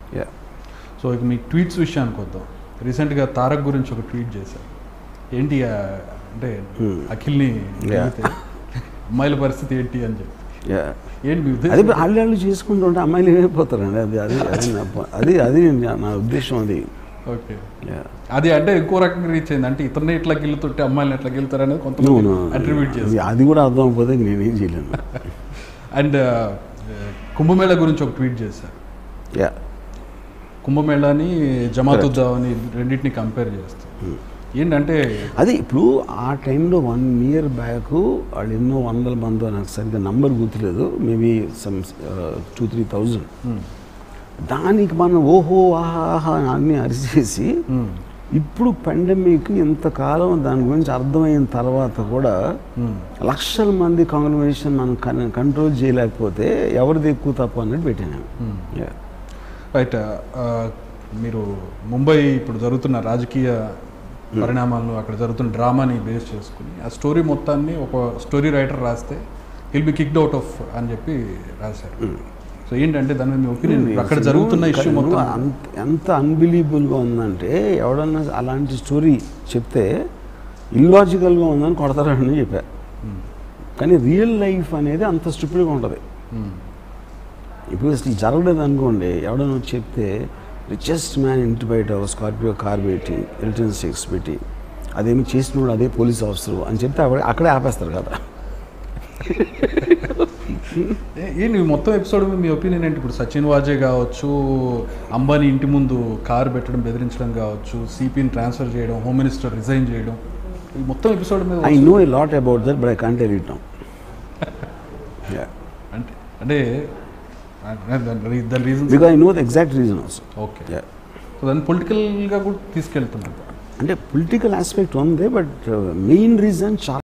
Yeah so ఇక మీ tweets విషయానికి వద్దాం రీసెంట్గా తారక్ గురించి ఒక ట్వీట్ చేశారు ఏంటి ఆ, అంటే Hmm. అఖిల్ని Yeah. అడిగితే, అమ్మాయిల పరిస్థితి ఏంటి అని చెప్పి యా ఏంటి మీ అది ఉద్దేశం వాళ్ళు వాళ్ళు చేసుకుంటుంటే అమ్మాయిలు ఏమైపోతారండి అది అది అది నా ప- అది అది నా- నా ఉద్దేశం అది ఓకే యా అది అంటే ఇంకో రకంగా రీచ్ అయింది అంటే ఇతరుని ఎట్లా గెలుతుంటే అమ్మాయిని ఎట్లా గెలుతారు అనేది No, కొంతమంది no. అట్రిబ్యూట్ అది- చేస్తారు అది కూడా అర్థం అయిపోతే ఇంక నేనేం చేయలేను అండ్ కుంభమేళా గురించి ఒక ట్వీట్ చేశారు యా కుంభమేళాని జమాతుద్దావని రెండింటిని కంపేర్ చేస్తారు ఏంటంటే అది ఇప్పుడు ఆ టైంలో వన్ ఇయర్ బ్యాక్ వాళ్ళు ఎన్నో వందల మంది నాకు సరిగ్గా నంబర్ గుర్తులేదు maybe some two three thousand hmm, దానికి మనం ఓహో ఆహా ఆహా అని అన్నీ అరిచేసి hmm, ఇప్పుడు పెండమిక్ ఇంతకాలం దాని గురించి అర్థమైన తర్వాత కూడా hmm. లక్షల మంది కాంగ్రిగేషన్ మనం కన్- కంట్రోల్ చేయలేకపోతే ఎవరిది ఎక్కువ తప్పు అన్నట్టు పెట్టాను Hmm. Yeah. రైట్ ఆ, మీరు ముంబై ఇప్పుడు జరుగుతున్న రాజకీయ పరిణామాలను అక్కడ జరుగుతున్న డ్రామాని బేస్ చేసుకుని ఆ స్టోరీ మొత్తాన్ని ఒక స్టోరీ రైటర్ రాస్తే will be kicked out of అని చెప్పి రాశారు సో ఏంటంటే దాని మీద మీ ఒపీనియన్ అక్కడ జరుగుతున్న ఇష్యూ నువ్వు మొత్తం అంత ఎంత అన్బిలీవబుల్గా ఉందంటే ఎవడన్నా అలాంటి స్టోరీ చెప్తే ఇల్లాజికల్గా ఉందని కొడతారని చెప్పా Hmm. కానీ రియల్ లైఫ్ అనేది అంత స్టూపిడ్గా ఉంటుంది Hmm. ఇప్పుడు అసలు ఇది జరగలేదు అనుకోండి ఎవడన్నా వచ్చి చెప్తే రిచెస్ట్ మ్యాన్ ఇంటి బయట ఒక స్కార్పియో కార్ పెట్టి ఎల్టన్ సిక్స్ పెట్టి అదేమి చేసినోడు అదే పోలీస్ ఆఫీసరు అని చెప్తే అక్కడ అక్కడే ఆపేస్తారు కదా ఏ- ఏంటి ఈ మొత్తం ఎపిసోడ్ మీద మీ ఒపీనియన్ ఏంటి ఇప్పుడు సచిన్ వాజే కావచ్చు అంబానీ ఇంటి ముందు కారు పెట్టడం బెదిరించడం కావచ్చు సిపిని ట్రాన్స్ఫర్ చేయడం హోమ్ మినిస్టర్ రిజైన్ చేయడం ఈ మొత్తం ఎపిసోడ్ మీద I know a lot about that but I can't tell it now అంటే అంటే దాని దాని reason because I know the exact reason also okay so దాన్ని పొలిటికల్గా కూడా తీసుకెళ్తున్నారు అంటే పొలిటికల్ ఆస్పెక్ట్ ఉంది బట్ మెయిన్ రీజన్ చాలా